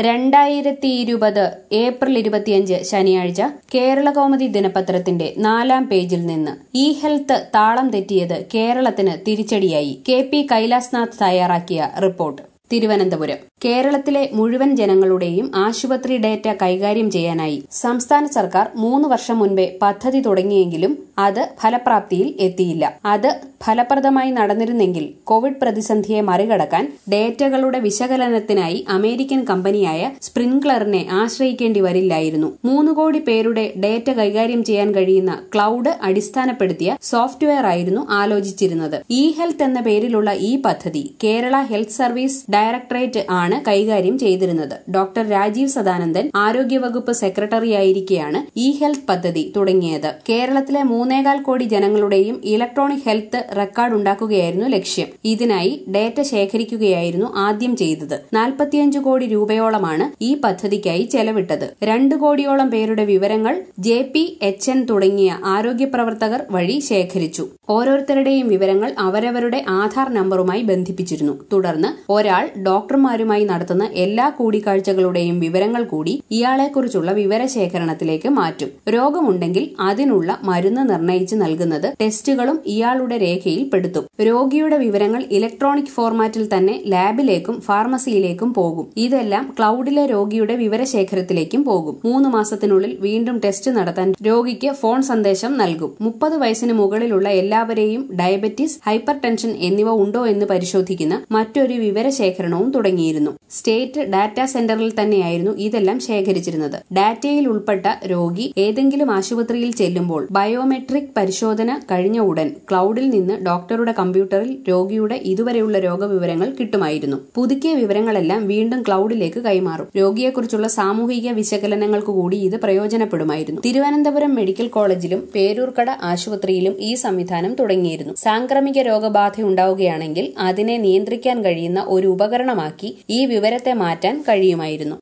രണ്ടായിരത്തി ഇരുപത് ഏപ്രിൽ ഇരുപത്തിയഞ്ച് ശനിയാഴ്ച കേരളകൗമുദി ദിനപത്രത്തിന്റെ നാലാം പേജിൽ നിന്ന് ഇ ഹെൽത്ത് താളം തെറ്റിയത് കേരളത്തിന് തിരിച്ചടിയായി കെ പി കൈലാസ്നാഥ് തയ്യാറാക്കിയ റിപ്പോർട്ട് തിരുവനന്തപുരം കേരളത്തിലെ മുഴുവൻ ജനങ്ങളുടെയും ആശുപത്രി ഡേറ്റ കൈകാര്യം ചെയ്യാനായി സംസ്ഥാന സർക്കാർ മൂന്ന് വർഷം മുൻപേ പദ്ധതി തുടങ്ങിയെങ്കിലും അത് ഫലപ്രാപ്തിയിൽ എത്തിയില്ല അത് ഫലപ്രദമായി നടന്നിരുന്നെങ്കിൽ കോവിഡ് പ്രതിസന്ധിയെ മറികടക്കാൻ ഡേറ്റകളുടെ വിശകലനത്തിനായി അമേരിക്കൻ കമ്പനിയായ സ്പ്രിൻക്ലറിനെ ആശ്രയിക്കേണ്ടി വരില്ലായിരുന്നു മൂന്ന് കോടി പേരുടെ ഡേറ്റ കൈകാര്യം ചെയ്യാൻ കഴിയുന്ന ക്ലൗഡ് അടിസ്ഥാനപ്പെടുത്തിയ സോഫ്റ്റ്വെയർ ആയിരുന്നു ആലോചിച്ചിരുന്നത് ഇ ഹെൽത്ത് എന്ന പേരിലുള്ള ഈ പദ്ധതി കേരള ഹെൽത്ത് സർവീസ് ഡയറക്ടറേറ്റ് ആണ് കൈകാര്യം ചെയ്തിരുന്നത് ഡോക്ടർ രാജീവ് സദാനന്ദൻ ആരോഗ്യവകുപ്പ് സെക്രട്ടറിയായിരിക്കെയാണ് ഇ ഹെൽത്ത് പദ്ധതി തുടങ്ങിയത് കേരളത്തിലെ മൂന്നേകാൽ കോടി ജനങ്ങളുടെയും ഇലക്ട്രോണിക് ഹെൽത്ത് റെക്കോർഡ് ഉണ്ടാക്കുകയായിരുന്നു ലക്ഷ്യം ഇതിനായി ഡേറ്റ ശേഖരിക്കുകയായിരുന്നു ആദ്യം ചെയ്തത് നാൽപ്പത്തിയഞ്ച് കോടി രൂപയോളമാണ് ഈ പദ്ധതിക്കായി ചെലവിട്ടത് രണ്ട് കോടിയോളം പേരുടെ വിവരങ്ങൾ ജെ പി എച്ച് എൻ തുടങ്ങിയ ആരോഗ്യ പ്രവർത്തകർ വഴി ശേഖരിച്ചു ഓരോരുത്തരുടെയും വിവരങ്ങൾ അവരവരുടെ ആധാർ നമ്പറുമായി ബന്ധിപ്പിച്ചിരുന്നു തുടർന്ന് ഒരാൾ ഡോക്ടർമാരുമായി നടത്തുന്ന എല്ലാ കൂടിക്കാഴ്ചകളുടെയും വിവരങ്ങൾ കൂടി ഇയാളെക്കുറിച്ചുള്ള വിവരശേഖരണത്തിലേക്ക് മാറ്റും രോഗമുണ്ടെങ്കിൽ അതിനുള്ള മരുന്ന് നിർണയിച്ച് നൽകുന്നത് ടെസ്റ്റുകളും ഇയാളുടെ രേഖയിൽ പെടുത്തും രോഗിയുടെ വിവരങ്ങൾ ഇലക്ട്രോണിക് ഫോർമാറ്റിൽ തന്നെ ലാബിലേക്കും ഫാർമസിയിലേക്കും പോകും ഇതെല്ലാം ക്ലൗഡിലെ രോഗിയുടെ വിവരശേഖരത്തിലേക്കും പോകും മൂന്ന് മാസത്തിനുള്ളിൽ വീണ്ടും ടെസ്റ്റ് നടത്താൻ രോഗിക്ക് ഫോൺ സന്ദേശം നൽകും മുപ്പത് വയസ്സിന് മുകളിലുള്ള എല്ലാവരെയും ഡയബറ്റീസ് ഹൈപ്പർ ടെൻഷൻ എന്നിവ ഉണ്ടോ എന്ന് പരിശോധിക്കുന്ന മറ്റൊരു വിവരശേഖരണവും തുടങ്ങിയിരുന്നു സ്റ്റേറ്റ് ഡാറ്റാ സെന്ററിൽ തന്നെയായിരുന്നു ഇതെല്ലാം ശേഖരിച്ചിരുന്നത് ഡാറ്റയിൽ ഉൾപ്പെട്ട രോഗി ഏതെങ്കിലും ആശുപത്രിയിൽ ചെല്ലുമ്പോൾ ബയോമെട്രിക് പരിശോധന കഴിഞ്ഞ ഉടൻ ക്ലൗഡിൽ നിന്ന് ഡോക്ടറുടെ കമ്പ്യൂട്ടറിൽ രോഗിയുടെ ഇതുവരെയുള്ള രോഗവിവരങ്ങൾ കിട്ടുമായിരുന്നു പുതുക്കിയ വിവരങ്ങളെല്ലാം വീണ്ടും ക്ലൗഡിലേക്ക് കൈമാറും രോഗിയെക്കുറിച്ചുള്ള സാമൂഹിക വിശകലനങ്ങൾക്ക് കൂടി ഇത് പ്രയോജനപ്പെടുമായിരുന്നു തിരുവനന്തപുരം മെഡിക്കൽ കോളേജിലും പേരൂർക്കട ആശുപത്രിയിലും ഈ സംവിധാനം തുടങ്ങിയിരുന്നു സാംക്രമിക രോഗബാധ ഉണ്ടാവുകയാണെങ്കിൽ അതിനെ നിയന്ത്രിക്കാൻ കഴിയുന്ന ഒരു ഉപകരണമാക്കി ഈ വിവരത്തെ മാറ്റാൻ കഴിയുമായിരുന്നു